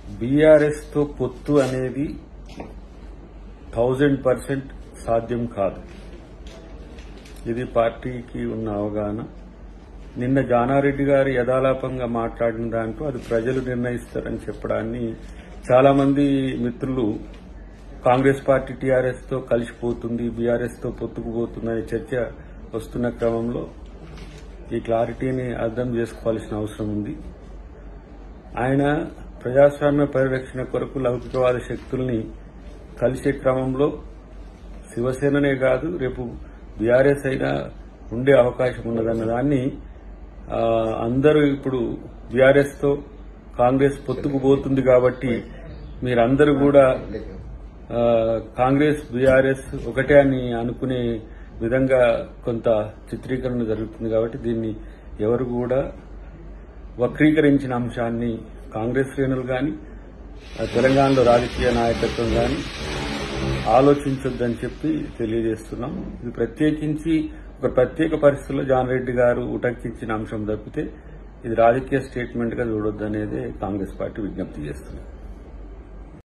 BRS తో పొత్తు అనేది థౌజండ్ పర్సెంట్ సాధ్యం కాదు ఇది పార్టీకి ఉన్న అవగాహన నిన్న జానారెడ్డి గారు యథాలాపంగా మాట్లాడిన దాంట్లో అది ప్రజలు నిర్ణయిస్తారని చెప్పడాన్ని చాలా మంది మిత్రులు కాంగ్రెస్ పార్టీ టీఆర్ఎస్ తో కలిసిపోతుంది బీఆర్ఎస్ తో పొత్తుకుపోతుందనే చర్చ వస్తున్న క్రమంలో ఈ క్లారిటీని అర్థం చేసుకోవాల్సిన అవసరం ఉంది ఆయన ప్రజాస్వామ్య పరిరక్షణ కొరకు లౌకికవాద శక్తుల్ని కలిసే క్రమంలో శివసేననే కాదు రేపు బీఆర్ఎస్ అయినా ఉండే అవకాశం ఉన్నదన్న దాన్ని ఆ, అందరూ ఇప్పుడు బీఆర్ఎస్ తో కాంగ్రెస్ పొత్తుకు పోతుంది కాబట్టి మీరందరూ కూడా ఆ, కాంగ్రెస్ బీఆర్ఎస్ ఒకటే అని అనుకునే విధంగా కొంత చిత్రీకరణ జరుగుతుంది కాబట్టి దీన్ని ఎవరు కూడా వక్రీకరించిన అంశాన్ని కాంగ్రెస్ శ్రేణులు కానీ తెలంగాణలో రాజకీయ నాయకత్వం కానీ ఆలోచించొద్దని చెప్పి తెలియజేస్తున్నాం ఇది ప్రత్యేకించి ఒక ప్రత్యేక పరిస్థితుల్లో జాన్ రెడ్డి గారు ఉటంకించిన అంశం తప్పితే ఇది రాజకీయ స్టేట్మెంట్ గా చూడొద్దనేదే కాంగ్రెస్ పార్టీ విజ్ఞప్తి చేస్తుంది